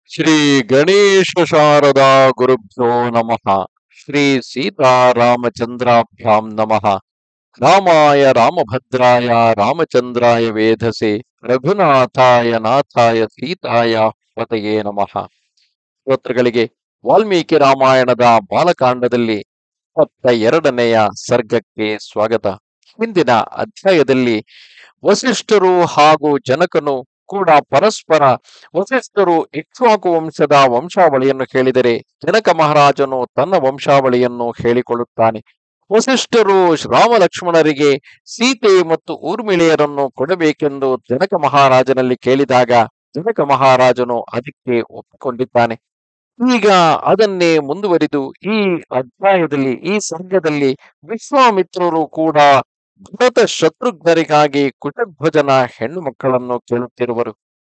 ಶ್ರೀ ಗಣೇಶ ಶಾರದಾ ಗುರುಭ್ಯೋ ನಮಃ ಶ್ರೀ ಸೀತಾರಾಮಚಂದ್ರಾಭ್ಯಾಂ ನಮಃ ರಾಮಾಯ ರಾಮಭದ್ರಾಯ ರಾಮಚಂದ್ರಾಯ ವೇಧಸೆ ರಘುನಾಥಾಯ ನಾಥಾಯ ಸೀತಾಯ ಪತಯೇ ನಮಃ ಶ್ರೋತೃಗಳಿಗೆ ವಾಲ್ಮೀಕಿ ರಾಮಾಯಣದ ಬಾಲಕಾಂಡದಲ್ಲಿ ಇಪ್ಪತ್ತ ಎರಡನೆಯ ಸರ್ಗಕ್ಕೆ ಸ್ವಾಗತ ಹಿಂದಿನ ಅಧ್ಯಾಯದಲ್ಲಿ ವಸಿಷ್ಠರು ಹಾಗೂ ಜನಕನು ಕೂಡ ಪರಸ್ಪರ ವಸಿಷ್ಠರು ಇಕ್ಷ್ವಾಕು ವಂಶದ ವಂಶಾವಳಿಯನ್ನು ಹೇಳಿದರೆ ಜನಕ ಮಹಾರಾಜನು ತನ್ನ ವಂಶಾವಳಿಯನ್ನು ಹೇಳಿಕೊಳ್ಳುತ್ತಾನೆ ವಸಿಷ್ಠರು ರಾಮ ಲಕ್ಷ್ಮಣರಿಗೆ ಸೀತೆ ಮತ್ತು ಊರ್ಮಿಳೆಯರನ್ನು ಕೊಡಬೇಕೆಂದು ಜನಕ ಮಹಾರಾಜನಲ್ಲಿ ಕೇಳಿದಾಗ ಜನಕ ಮಹಾರಾಜನು ಅದಕ್ಕೆ ಒಪ್ಪಿಕೊಂಡಿದ್ದಾನೆ ಈಗ ಅದನ್ನೇ ಮುಂದುವರಿದು ಈ ಅಧ್ಯಾಯದಲ್ಲಿ ಈ ಸಂಘದಲ್ಲಿ ವಿಶ್ವಾಮಿತ್ರರು ಕೂಡ ಭರತ ಶತ್ರುಘ್ನರಿಗಾಗಿ ಕುಟಧ್ವಜನ ಹೆಣ್ಣು ಮಕ್ಕಳನ್ನು ಕೇಳುತ್ತಿರುವರು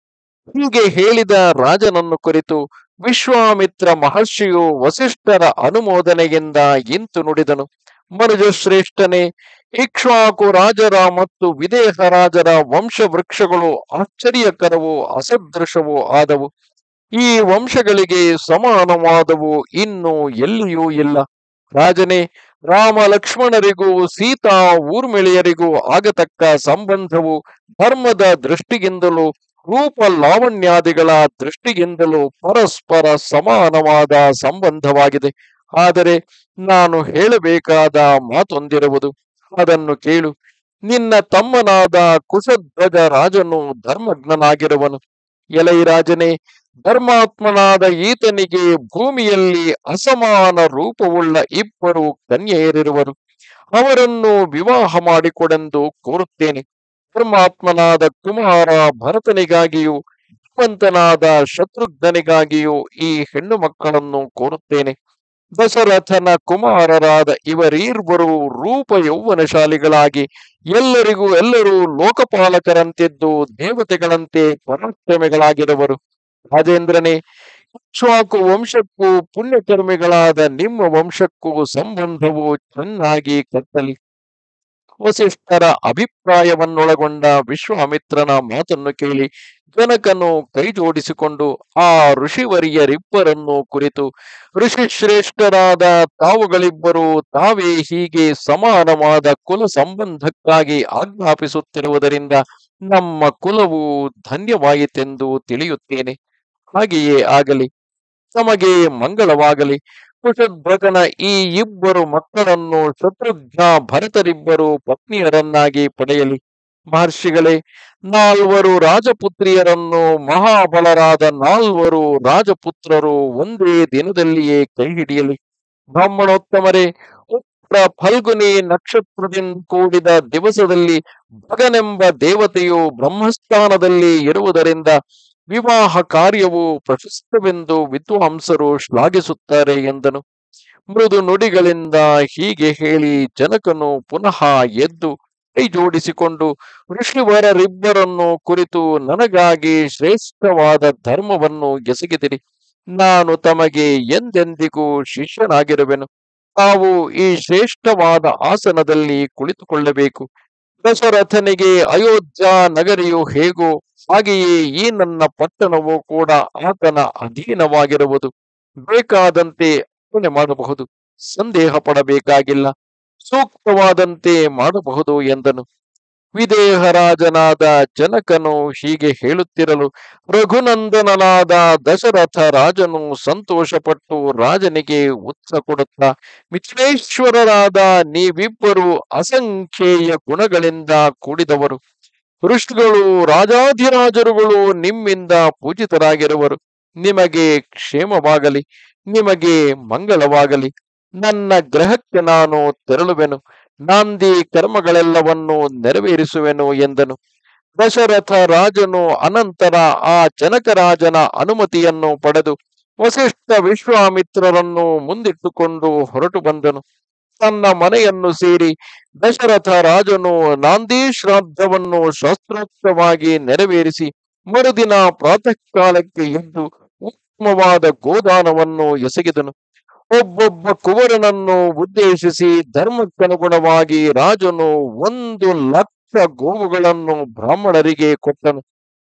ಹೀಗೆ ಹೇಳಿದ ರಾಜನನ್ನು ಕುರಿತು ವಿಶ್ವಾಮಿತ್ರ ಮಹರ್ಷಿಯು ವಸಿಷ್ಠರ ಅನುಮೋದನೆಯಿಂದ ಇಂತು ನುಡಿದನು ಮನುಜ ಶ್ರೇಷ್ಠನೇ ಇಕ್ಷ್ವಾಕು ರಾಜರ ಮತ್ತು ವಿದೇಹ ರಾಜರ ವಂಶ ವೃಕ್ಷಗಳು ಆಶ್ಚರ್ಯಕರವೂ ಅಸದೃಶವೂ ಆದವು ಈ ವಂಶಗಳಿಗೆ ಸಮಾನವಾದವು ಇನ್ನು ಎಲ್ಲಿಯೂ ಇಲ್ಲ ರಾಜನೇ ರಾಮ ಲಕ್ಷ್ಮಣರಿಗೂ ಸೀತಾ ಊರ್ಮಿಳೆಯರಿಗೂ ಆಗತಕ್ಕ ಸಂಬಂಧವು ಧರ್ಮದ ದೃಷ್ಟಿಗಿಂತಲೂ ರೂಪ ಲಾವಣ್ಯಾದಿಗಳ ದೃಷ್ಟಿಗಿಂತಲೂ ಪರಸ್ಪರ ಸಮಾನವಾದ ಸಂಬಂಧವಾಗಿದೆ ಆದರೆ ನಾನು ಹೇಳಬೇಕಾದ ಮಾತೊಂದಿರುವುದು ಅದನ್ನು ಕೇಳು ನಿನ್ನ ತಮ್ಮನಾದ ಕುಶಧ್ವಜ ರಾಜನು ಧರ್ಮಜ್ಞನಾಗಿರುವನು ಎಲೈ ರಾಜನೇ ಧರ್ಮಾತ್ಮನಾದ ಈತನಿಗೆ ಭೂಮಿಯಲ್ಲಿ ಅಸಮಾನ ರೂಪವುಳ್ಳ ಇಬ್ಬರು ಕನ್ಯೆಯರಿರುವರು ಅವರನ್ನು ವಿವಾಹ ಮಾಡಿಕೊಡೆಂದು ಕೋರುತ್ತೇನೆ ಧರ್ಮಾತ್ಮನಾದ ಕುಮಾರ ಭರತನಿಗಾಗಿಯೂ ಧೀಮಂತನಾದ ಶತ್ರುಘ್ನನಿಗಾಗಿಯೂ ಈ ಹೆಣ್ಣು ಮಕ್ಕಳನ್ನು ಕೋರುತ್ತೇನೆ ದಶರಥನ ಕುಮಾರರಾದ ಇವರೀರ್ವರು ರೂಪ ಯೌವನಶಾಲಿಗಳಾಗಿ ಎಲ್ಲರಿಗೂ ಎಲ್ಲರೂ ಲೋಕಪಾಲಕರಂತಿದ್ದು ದೇವತೆಗಳಂತೆ ಪರಾಕ್ರಮಿಗಳಾಗಿರುವರು ರಾಜೇಂದ್ರನೇ ಇಕ್ಷ್ವಾಕು ವಂಶಕ್ಕೂ ಪುಣ್ಯಕರ್ಮಿಗಳಾದ ನಿಮ್ಮ ವಂಶಕ್ಕೂ ಸಂಬಂಧವು ಚೆನ್ನಾಗಿ ಕತ್ತಲಿ ವಸಿಷ್ಠರ ಅಭಿಪ್ರಾಯವನ್ನೊಳಗೊಂಡ ವಿಶ್ವಾಮಿತ್ರನ ಮಾತನ್ನು ಕೇಳಿ ಜನಕನು ಕೈ ಜೋಡಿಸಿಕೊಂಡು ಆ ಋಷಿವರಿಯರಿಬ್ಬರನ್ನು ಕುರಿತು ಋಷಿಶ್ರೇಷ್ಠರಾದ ತಾವುಗಳಿಬ್ಬರು ತಾವೇ ಹೀಗೆ ಸಮಾನವಾದ ಕುಲ ಸಂಬಂಧಕ್ಕಾಗಿ ಆಜ್ಞಾಪಿಸುತ್ತಿರುವುದರಿಂದ ನಮ್ಮ ಕುಲವು ಧನ್ಯವಾಯಿತೆಂದು ತಿಳಿಯುತ್ತೇನೆ ಹಾಗೆಯೇ ಆಗಲಿ ತಮಗೆ ಮಂಗಳವಾಗಲಿ ಕುಶಧ್ವಜನ ಈ ಇಬ್ಬರು ಮಕ್ಕಳನ್ನು ಶತ್ರುಘ್ನ ಭರತರಿಬ್ಬರು ಪತ್ನಿಯರನ್ನಾಗಿ ಪಡೆಯಲಿ ಮಹರ್ಷಿಗಳೇ ನಾಲ್ವರು ರಾಜಪುತ್ರಿಯರನ್ನು ಮಹಾಬಲರಾದ ನಾಲ್ವರು ರಾಜಪುತ್ರರು ಒಂದೇ ದಿನದಲ್ಲಿಯೇ ಕೈ ಹಿಡಿಯಲಿ ಬ್ರಾಹ್ಮಣೋತ್ತಮರೇ ಉತ್ತರ ಫಲ್ಗುನಿ ನಕ್ಷತ್ರದಿಂದ ಕೂಡಿದ ದಿವಸದಲ್ಲಿ ಭಗನೆಂಬ ದೇವತೆಯು ಬ್ರಹ್ಮಸ್ಥಾನದಲ್ಲಿ ಇರುವುದರಿಂದ ವಿವಾಹ ಕಾರ್ಯವು ಪ್ರಶಸ್ತವೆಂದು ವಿದ್ವಾಂಸರು ಶ್ಲಾಘಿಸುತ್ತಾರೆ ಎಂದನು ಮೃದು ನುಡಿಗಳಿಂದ ಹೀಗೆ ಹೇಳಿ ಜನಕನು ಪುನಃ ಎದ್ದು ಕೈ ಜೋಡಿಸಿಕೊಂಡು ಋಷಿವರರಿಬ್ಬರನ್ನು ಕುರಿತು ನನಗಾಗಿ ಶ್ರೇಷ್ಠವಾದ ಧರ್ಮವನ್ನು ಎಸಗಿದಿರಿ ನಾನು ತಮಗೆ ಎಂದೆಂದಿಗೂ ಶಿಷ್ಯನಾಗಿರುವೆನು ತಾವು ಈ ಶ್ರೇಷ್ಠವಾದ ಆಸನದಲ್ಲಿ ಕುಳಿತುಕೊಳ್ಳಬೇಕು ದಶರಥನಿಗೆ ಅಯೋಧ್ಯ ನಗರಿಯು ಹೇಗೋ ಹಾಗೆಯೇ ಈ ನನ್ನ ಪಟ್ಟಣವು ಕೂಡ ಆತನ ಅಧೀನವಾಗಿರುವುದು ಬೇಕಾದಂತೆ ಅರ್ಪಣೆ ಮಾಡಬಹುದು ಸಂದೇಹ ಪಡಬೇಕಾಗಿಲ್ಲ ಸೂಕ್ತವಾದಂತೆ ಮಾಡಬಹುದು ಎಂದನು ವಿದೇಹರಾಜನಾದ ಜನಕನು ಹೀಗೆ ಹೇಳುತ್ತಿರಲು ರಘುನಂದನನಾದ ದಶರಥ ರಾಜನು ಸಂತೋಷಪಟ್ಟು ರಾಜನಿಗೆ ಉತ್ಸ ಕೊಡುತ್ತಾ ಮಿಥಿಲೇಶ್ವರರಾದ ನೀವಿಬ್ಬರು ಅಸಂಖ್ಯೇಯ ಗುಣಗಳಿಂದ ಕೂಡಿದವರು ಋಷಿಗಳು ರಾಜಾಧಿರಾಜರುಗಳು ನಿಮ್ಮಿಂದ ಪೂಜಿತರಾಗಿರುವರು ನಿಮಗೆ ಕ್ಷೇಮವಾಗಲಿ ನಿಮಗೆ ಮಂಗಳವಾಗಲಿ ನನ್ನ ಗ್ರಹಕ್ಕೆ ನಾನು ತೆರಳುವೆನು ನಾಂದಿ ಕರ್ಮಗಳೆಲ್ಲವನ್ನು ನೆರವೇರಿಸುವೆನು ಎಂದನು ದಶರಥ ರಾಜನು ಅನಂತರ ಆ ಜನಕರಾಜನ ಅನುಮತಿಯನ್ನು ಪಡೆದು ವಸಿಷ್ಠ ವಿಶ್ವಾಮಿತ್ರರನ್ನು ಮುಂದಿಟ್ಟುಕೊಂಡು ಹೊರಟು ಬಂದನು ತನ್ನ ಮನೆಯನ್ನು ಸೇರಿ ದಶರಥ ರಾಜನು ನಾಂದಿ ಶ್ರಾದ್ದವನ್ನು ಶಾಸ್ತ್ರೋಕ್ತವಾಗಿ ನೆರವೇರಿಸಿ ಮರುದಿನ ಪ್ರಾತಃ ಕಾಲಕ್ಕೆ ಎದ್ದು ಉತ್ತಮವಾದ ಗೋದಾನವನ್ನು ಎಸಗಿದನು ಒಬ್ಬೊಬ್ಬ ಕುವರನನ್ನು ಉದ್ದೇಶಿಸಿ ಧರ್ಮಕ್ಕನುಗುಣವಾಗಿ ರಾಜನು ಒಂದು ಲಕ್ಷ ಗೋವುಗಳನ್ನು ಬ್ರಾಹ್ಮಣರಿಗೆ ಕೊಟ್ಟನು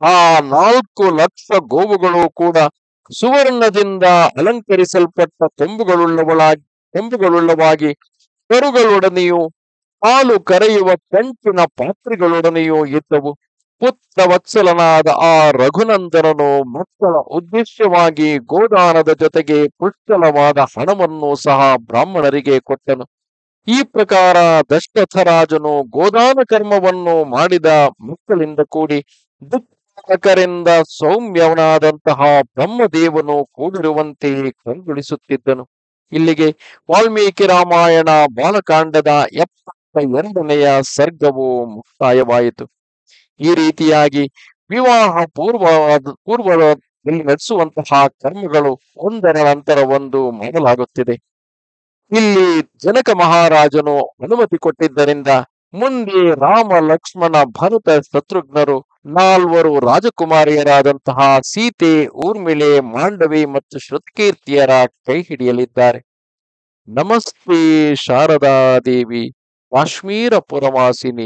ಆ ನಾಲ್ಕು ಲಕ್ಷ ಗೋವುಗಳು ಕೂಡ ಸುವರ್ಣದಿಂದ ಅಲಂಕರಿಸಲ್ಪಟ್ಟ ಕೊಂಬುಗಳುಳ್ಳವಳಾಗಿ ಕೊಂಬುಗಳುಳ್ಳವಾಗಿ ಕರುಗಳೊಡನೆಯೂ ಹಾಲು ಕರೆಯುವ ಕಂಚಿನ ಪಾತ್ರೆಗಳೊಡನೆಯೂ ಇದ್ದವು ಪುತ್ರ ವತ್ಸಲನಾದ ಆ ರಘುನಂದನನು ಮಕ್ಕಳ ಉದ್ದೇಶವಾಗಿ ಗೋದಾನದ ಜೊತೆಗೆ ಪುಷ್ಕಲವಾದ ಹಣವನ್ನು ಸಹ ಬ್ರಾಹ್ಮಣರಿಗೆ ಕೊಟ್ಟನು ಈ ಪ್ರಕಾರ ದಶರಥರಾಜನು ಗೋದಾನ ಕರ್ಮವನ್ನು ಮಾಡಿದ ಮಕ್ಕಳಿಂದ ಕೂಡಿ ದುಃಖಕರಿಂದ ಸೌಮ್ಯವನಾದಂತಹ ಬ್ರಹ್ಮದೇವನು ಕೂಡಿರುವಂತೆ ಕಂಗೊಳಿಸುತ್ತಿದ್ದನು ಇಲ್ಲಿಗೆ ವಾಲ್ಮೀಕಿ ರಾಮಾಯಣ ಬಾಲಕಾಂಡದ ಎಪ್ಪತ್ತ ಎರಡನೆಯ ಸರ್ಗವು ಮುಕ್ತಾಯವಾಯಿತು ಈ ರೀತಿಯಾಗಿ ವಿವಾಹ ಪೂರ್ವವಾದ ಪೂರ್ವದಲ್ಲಿ ನಡೆಸುವಂತಹ ಕರ್ಮಗಳು ಒಂದರ ನಂತರ ಒಂದು ಮಾಡಲಾಗುತ್ತಿದೆ ಇಲ್ಲಿ ಜನಕ ಮಹಾರಾಜನು ಅನುಮತಿ ಕೊಟ್ಟಿದ್ದರಿಂದ ಮುಂದೆ ರಾಮ ಲಕ್ಷ್ಮಣ ಭರತ ಶತ್ರುಘ್ನರು ನಾಲ್ವರು ರಾಜಕುಮಾರಿಯರಾದಂತಹ ಸೀತೆ ಊರ್ಮಿಳೆ ಮಾಂಡವಿ ಮತ್ತು ಶ್ರುತ್ಕೀರ್ತಿಯರ ಕೈ ಹಿಡಿಯಲಿದ್ದಾರೆ ನಮಸ್ತೆ ಶಾರದಾ ದೇವಿ ಕಾಶ್ಮೀರ ಪುರವಾಸಿನಿ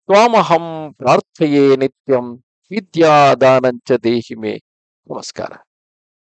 ತ್ವಾಮಹಂ ಪ್ರಾರ್ಥಯೇ ನಿತ್ಯಂ ವಿದ್ಯಾದಾನಂಚ ದೇಹಿಮೆ ನಮಸ್ಕಾರ